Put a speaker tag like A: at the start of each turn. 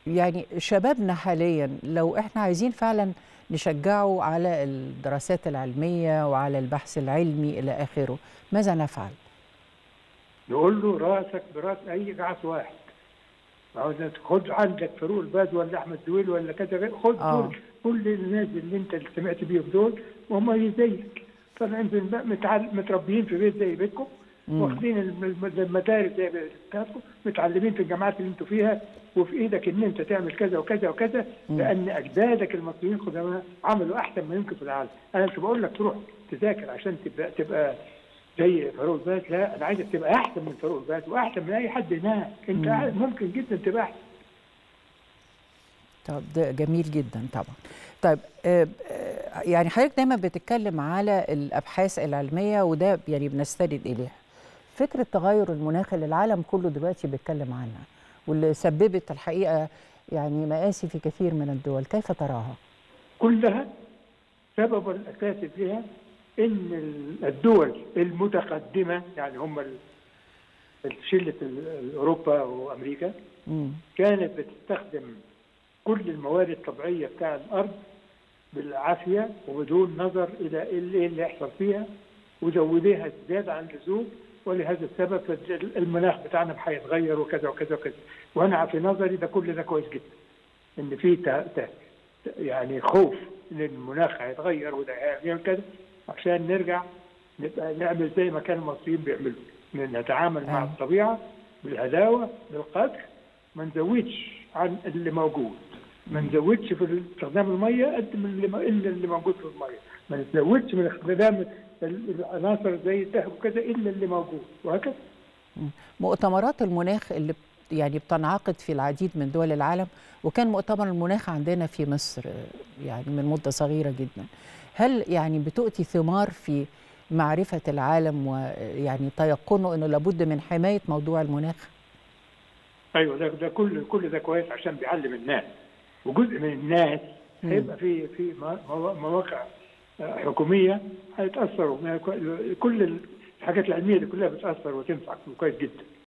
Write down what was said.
A: يعني شبابنا حاليا لو احنا عايزين فعلا نشجعه على الدراسات العلميه وعلى البحث العلمي الى اخره ماذا نفعل
B: نقول له راسك براس اي جعس واحد عاوز خد عندك فاروق الباز ولا احمد دويل ولا كذا خد
A: آه.
B: دول كل الناس اللي انت اللي سمعت بيهم دول وهم زيك طالعين في الم- متعل- متربيين في بيت زي بيتكم
A: مم.
B: واخدين الم- الم- المدارس زي بتاعتكم متعلمين في الجامعات اللي انتوا فيها وفي ايدك ان انت تعمل كذا وكذا وكذا
A: مم.
B: لان اجدادك المصريين القدماء عملوا احسن ما يمكن في العالم انا مش بقول لك تروح تذاكر عشان تبقى تبقى زي فاروق الباز لا انا عايزك تبقى احسن من فاروق الباز واحسن من اي حد هناك انت
A: مم.
B: ممكن جدا تبقى احسن
A: طب ده جميل جدا طبعا طيب آه، آه، يعني حضرتك دايما بتتكلم على الابحاث العلميه وده يعني بنستند اليها فكره تغير المناخ اللي العالم كله دلوقتي بيتكلم عنها واللي سببت الحقيقه يعني مآسي في كثير من الدول كيف تراها
B: كلها سبب الاساسي فيها ان الدول المتقدمه يعني هم ال- شله ال- اوروبا وامريكا
A: مم.
B: كانت بتستخدم كل الموارد الطبيعيه بتاع الارض بالعافيه وبدون نظر الى ايه اللي إيه اللي يحصل فيها وزوديها زياده عن اللزوم ولهذا السبب المناخ بتاعنا هيتغير وكذا وكذا وكذا وانا في نظري ده كل ده كويس جدا ان في ت- ت- يعني خوف ان المناخ هيتغير وده هيعمل كذا عشان نرجع نبقى نعمل زي ما كان المصريين بيعملوا نتعامل مع
A: آه.
B: الطبيعه بالهداوه بالقدر ما نزودش عن اللي موجود ما نزودش في استخدام الميه قد من اللي, الا اللي موجود في الميه ما نزودش من استخدام ال- العناصر زي الذهب وكذا الا اللي موجود وهكذا
A: مم. مؤتمرات المناخ اللي بت- يعني بتنعقد في العديد من دول العالم وكان مؤتمر المناخ عندنا في مصر آه، يعني من مدة صغيرة جدا هل يعني بتؤتي ثمار في معرفة العالم ويعني تيقنه أنه لابد من حماية موضوع المناخ
B: ايوه ده ده كل كل ده كويس عشان بيعلم الناس وجزء من الناس
A: مم.
B: هيبقى في في مو- مواقع آه، حكوميه هيتاثروا من كل الحاجات العلميه دي كلها بتاثر وتنفع كويس جدا